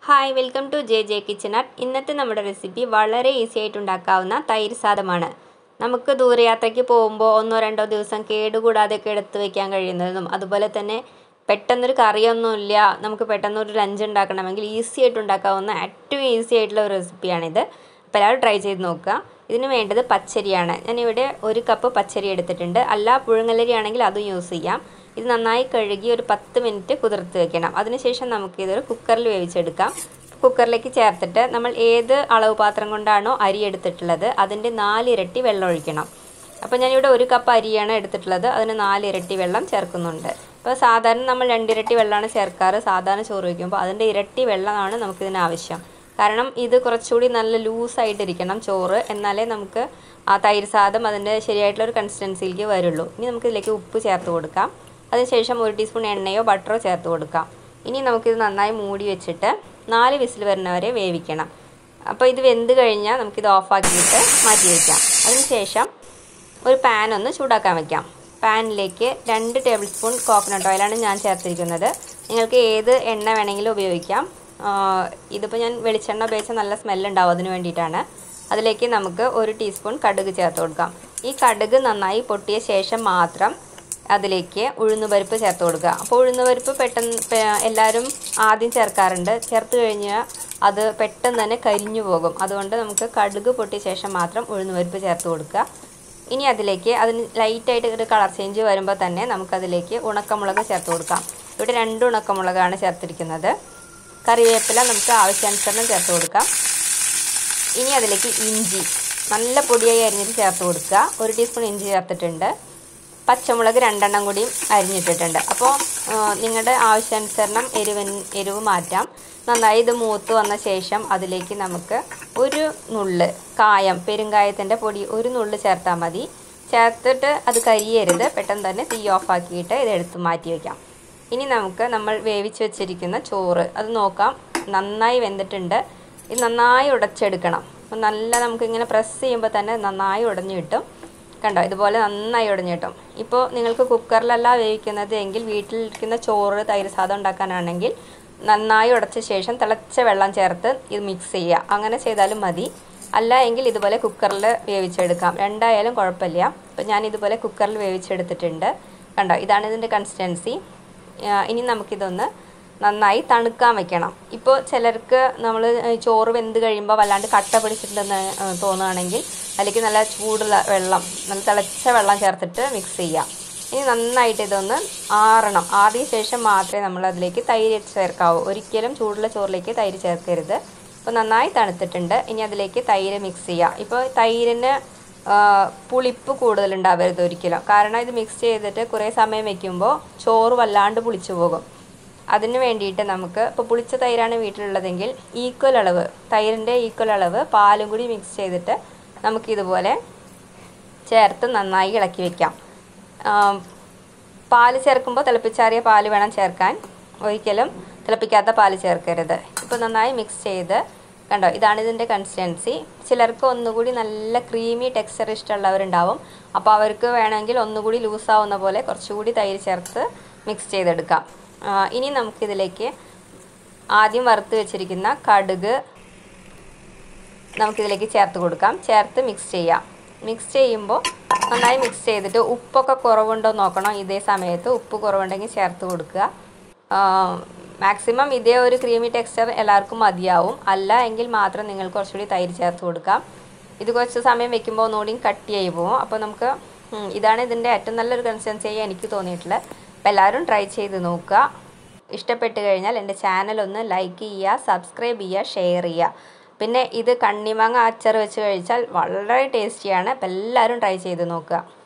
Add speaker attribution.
Speaker 1: hi welcome to J J kitchen art ഇന്നത്തെ നമ്മുടെ recipe വളരെ ഈസി ആയിട്ട് ഉണ്ടാക്കാവുന്ന തൈര് സാദമാണ് നമുക്ക് ദൂരയാത്രയ്ക്ക് പോകുമ്പോൾ ഒന്നോ രണ്ടോ ദിവസം കേടുകൂടാതെയൊക്കെ എടുത്ത് വെക്കാൻ കഴിയുന്നതും അതുപോലെ തന്നെ പെട്ടെന്നൊരു കറിയൊന്നുമില്ല നമുക്ക് പെട്ടെന്നൊരു ലഞ്ച് ഉണ്ടാക്കണമെങ്കിൽ ഈസി ആയിട്ട് ഉണ്ടാക്കാവുന്ന ഏറ്റവും ഈസി ആയിട്ടുള്ള ഒരു റെസിപ്പിയാണിത് അപ്പോൾ എല്ലാവരും ട്രൈ ചെയ്ത് നോക്കുക ഇതിന് വേണ്ടത് പച്ചരിയാണ് ഞാനിവിടെ ഒരു കപ്പ് പച്ചരി എടുത്തിട്ടുണ്ട് അല്ല പുഴുങ്ങലരി ആണെങ്കിൽ അതും യൂസ് ചെയ്യാം ഇത് നന്നായി കഴുകി ഒരു പത്ത് മിനിറ്റ് കുതിർത്ത് വെക്കണം അതിനുശേഷം നമുക്കിതൊരു കുക്കറിൽ വേവിച്ചെടുക്കാം കുക്കറിലേക്ക് ചേർത്തിട്ട് നമ്മൾ ഏത് അളവ് പാത്രം കൊണ്ടാണോ അരി എടുത്തിട്ടുള്ളത് അതിൻ്റെ നാലിരട്ടി വെള്ളം ഒഴിക്കണം അപ്പോൾ ഞാനിവിടെ ഒരു കപ്പ് അരിയാണ് എടുത്തിട്ടുള്ളത് അതിന് നാലിരട്ടി വെള്ളം ചേർക്കുന്നുണ്ട് അപ്പോൾ സാധാരണ നമ്മൾ രണ്ടിരട്ടി വെള്ളമാണ് ചേർക്കാറ് സാധാരണ ചോറ് വയ്ക്കുമ്പോൾ അതിൻ്റെ ഇരട്ടി വെള്ളമാണ് നമുക്കിതിന് ആവശ്യം കാരണം ഇത് കുറച്ചുകൂടി നല്ല ലൂസായിട്ടിരിക്കണം ചോറ് എന്നാലേ നമുക്ക് ആ തൈര് സാദം അതിൻ്റെ ശരിയായിട്ടുള്ള ഒരു കൺസിസ്റ്റൻസിയിലേക്ക് വരുള്ളൂ ഇനി നമുക്ക് ഇതിലേക്ക് ഉപ്പ് ചേർത്ത് കൊടുക്കാം അതിനുശേഷം ഒരു ടീസ്പൂൺ എണ്ണയോ ബട്ടറോ ചേർത്ത് കൊടുക്കാം ഇനി നമുക്കിത് നന്നായി മൂടി വെച്ചിട്ട് നാല് വിസിൽ വരുന്നവരെ വേവിക്കണം അപ്പോൾ ഇത് വെന്ത് കഴിഞ്ഞാൽ നമുക്കിത് ഓഫാക്കിയിട്ട് മാറ്റി വയ്ക്കാം അതിനുശേഷം ഒരു പാൻ ഒന്ന് ചൂടാക്കാൻ വെക്കാം പാനിലേക്ക് രണ്ട് ടേബിൾ സ്പൂൺ കോക്കനട്ട് ഓയിലാണ് ഞാൻ ചേർത്തിരിക്കുന്നത് നിങ്ങൾക്ക് ഏത് എണ്ണ വേണമെങ്കിലും ഉപയോഗിക്കാം ഇതിപ്പോൾ ഞാൻ വെളിച്ചെണ്ണ ഉപയോഗിച്ചാൽ നല്ല സ്മെല്ലുണ്ടാവും അതിന് വേണ്ടിയിട്ടാണ് അതിലേക്ക് നമുക്ക് ഒരു ടീസ്പൂൺ കടുക് ചേർത്ത് കൊടുക്കാം ഈ കടുക് നന്നായി പൊട്ടിയ ശേഷം മാത്രം അതിലേക്ക് ഉഴുന്നുപരിപ്പ് ചേർത്ത് കൊടുക്കുക അപ്പോൾ ഉഴുന്നുപരിപ്പ് പെട്ടെന്ന് എല്ലാവരും ആദ്യം ചേർക്കാറുണ്ട് ചേർത്ത് കഴിഞ്ഞാൽ അത് പെട്ടെന്ന് തന്നെ കരിഞ്ഞു പോകും അതുകൊണ്ട് നമുക്ക് കടുക് പൊട്ടിയ ശേഷം മാത്രം ഉഴുന്നുപരിപ്പ് ചേർത്ത് കൊടുക്കുക ഇനി അതിലേക്ക് അതിന് ലൈറ്റായിട്ട് ഒരു കളർ ചേഞ്ച് വരുമ്പോൾ തന്നെ നമുക്കതിലേക്ക് ഉണക്കമുളക് ചേർത്ത് കൊടുക്കാം ഇവിടെ രണ്ട് ഉണക്കമുളകാണ് ചേർത്തിരിക്കുന്നത് കറിവേപ്പില നമുക്ക് ആവശ്യാനുസരണം ചേർത്ത് കൊടുക്കാം ഇനി അതിലേക്ക് ഇഞ്ചി നല്ല പൊടിയായി അരിഞ്ഞിട്ട് ചേർത്ത് കൊടുക്കുക ഒരു ടീസ്പൂൺ ഇഞ്ചി ചേർത്തിട്ടുണ്ട് പച്ചമുളക് രണ്ടെണ്ണം കൂടിയും അരിഞ്ഞിട്ടിട്ടുണ്ട് അപ്പോൾ നിങ്ങളുടെ ആവശ്യാനുസരണം എരിവൻ എരിവ് മാറ്റാം നന്നായി ഇത് മൂത്ത് വന്ന ശേഷം അതിലേക്ക് നമുക്ക് ഒരു നുള്ള് കായം പെരുങ്കായത്തിൻ്റെ പൊടി ഒരു നുള്ള് ചേർത്താൽ മതി ചേർത്തിട്ട് അത് കരിയരുത് പെട്ടെന്ന് തന്നെ തീ ഓഫാക്കിയിട്ട് ഇത് എടുത്ത് മാറ്റി വയ്ക്കാം ഇനി നമുക്ക് നമ്മൾ വേവിച്ച് വെച്ചിരിക്കുന്ന ചോറ് അത് നോക്കാം നന്നായി വെന്തിട്ടുണ്ട് ഇത് നന്നായി ഉടച്ചെടുക്കണം അപ്പം നല്ല നമുക്കിങ്ങനെ പ്രസ് ചെയ്യുമ്പോൾ തന്നെ നന്നായി ഉടഞ്ഞു കിട്ടും കണ്ടോ ഇതുപോലെ നന്നായി ഉടഞ്ഞു കിട്ടും ഇപ്പോൾ നിങ്ങൾക്ക് കുക്കറിലല്ല വേവിക്കുന്നത് എങ്കിൽ വീട്ടിലിരിക്കുന്ന ചോറ് തൈര് സാദം ഉണ്ടാക്കാനാണെങ്കിൽ നന്നായി ഉടച്ച ശേഷം തിളച്ച വെള്ളം ചേർത്ത് ഇത് മിക്സ് ചെയ്യുക അങ്ങനെ ചെയ്താലും മതി അല്ല എങ്കിൽ ഇതുപോലെ കുക്കറിൽ വേവിച്ചെടുക്കാം രണ്ടായാലും കുഴപ്പമില്ല അപ്പോൾ ഞാൻ ഇതുപോലെ കുക്കറിൽ വേവിച്ചെടുത്തിട്ടുണ്ട് കണ്ടോ ഇതാണ് ഇതിൻ്റെ കൺസിസ്റ്റൻസി ഇനി നമുക്കിതൊന്ന് നന്നായി തണുക്കാൻ വെക്കണം ഇപ്പോൾ ചിലർക്ക് നമ്മൾ ചോറ് വെന്ത് കഴിയുമ്പോൾ വല്ലാണ്ട് കട്ട പിടിച്ചിട്ടുണ്ടെന്ന് തോന്നുകയാണെങ്കിൽ അതിലേക്ക് നല്ല ചൂടുള്ള വെള്ളം നല്ല തിളച്ച വെള്ളം ചേർത്തിട്ട് മിക്സ് ചെയ്യാം ഇനി നന്നായിട്ട് ഇതൊന്ന് ആറണം ആറിയ ശേഷം മാത്രമേ നമ്മൾ അതിലേക്ക് തൈര് ചേർക്കാവൂ ഒരിക്കലും ചൂടുള്ള ചോറിലേക്ക് തൈര് ചേർക്കരുത് ഇപ്പോൾ നന്നായി തണുത്തിട്ടുണ്ട് ഇനി അതിലേക്ക് തൈര് മിക്സ് ചെയ്യാം ഇപ്പോൾ തൈരിന് പുളിപ്പ് കൂടുതലുണ്ടാവരുത് ഒരിക്കലും കാരണം ഇത് മിക്സ് ചെയ്തിട്ട് കുറേ സമയം വെക്കുമ്പോൾ ചോറ് വല്ലാണ്ട് പുളിച്ചു പോകും അതിന് വേണ്ടിയിട്ട് നമുക്ക് ഇപ്പോൾ പുളിച്ച തൈരാണ് വീട്ടിലുള്ളതെങ്കിൽ ഈക്വൽ അളവ് തൈരിൻ്റെ ഈക്വൽ അളവ് പാലും കൂടി മിക്സ് ചെയ്തിട്ട് നമുക്കിതുപോലെ ചേർത്ത് നന്നായി ഇളക്കി വെക്കാം പാല് ചേർക്കുമ്പോൾ തിളപ്പിച്ചാറിയ പാല് വേണം ചേർക്കാൻ ഒരിക്കലും തിളപ്പിക്കാത്ത പാല് ചേർക്കരുത് ഇപ്പോൾ നന്നായി മിക്സ് ചെയ്ത് കണ്ടോ ഇതാണ് ഇതിൻ്റെ കൺസിസ്റ്റൻസി ചിലർക്ക് ഒന്നുകൂടി നല്ല ക്രീമി ടെക്സ്ചർ ഇഷ്ടമുള്ളവരുണ്ടാവും അപ്പോൾ അവർക്ക് വേണമെങ്കിൽ ഒന്നുകൂടി ലൂസാവുന്ന പോലെ കുറച്ചുകൂടി തൈര് ചേർത്ത് മിക്സ് ചെയ്തെടുക്കാം ഇനി നമുക്കിതിലേക്ക് ആദ്യം വറുത്ത് വെച്ചിരിക്കുന്ന കടുക് നമുക്കിതിലേക്ക് ചേർത്ത് കൊടുക്കാം ചേർത്ത് മിക്സ് ചെയ്യാം മിക്സ് ചെയ്യുമ്പോൾ നന്നായി മിക്സ് ചെയ്തിട്ട് ഉപ്പൊക്കെ കുറവുണ്ടോ നോക്കണം ഇതേ സമയത്ത് ഉപ്പ് കുറവുണ്ടെങ്കിൽ ചേർത്ത് കൊടുക്കുക മാക്സിമം ഇതേ ഒരു ക്രീമി ടെക്സ്ചർ എല്ലാവർക്കും മതിയാവും അല്ല എങ്കിൽ മാത്രം നിങ്ങൾ കുറച്ചുകൂടി തൈര് ചേർത്ത് കൊടുക്കാം ഇത് കുറച്ച് സമയം വെക്കുമ്പോൾ ഒന്നുകൂടി കട്ടിയായി പോകും അപ്പോൾ നമുക്ക് ഇതാണ് ഇതിൻ്റെ ഏറ്റവും നല്ലൊരു കൺസിസ്റ്റൻസി ആയി എനിക്ക് തോന്നിയിട്ടുള്ളത് അപ്പോൾ എല്ലാവരും ട്രൈ ചെയ്ത് നോക്കുക ഇഷ്ടപ്പെട്ട് കഴിഞ്ഞാൽ എൻ്റെ ചാനൽ ഒന്ന് ലൈക്ക് ചെയ്യുക സബ്സ്ക്രൈബ് ചെയ്യുക ഷെയർ ചെയ്യുക പിന്നെ ഇത് കണ്ണിമാങ്ങ അച്ചാർ വെച്ച് കഴിച്ചാൽ വളരെ ടേസ്റ്റിയാണ് അപ്പോൾ എല്ലാവരും ട്രൈ ചെയ്ത് നോക്കുക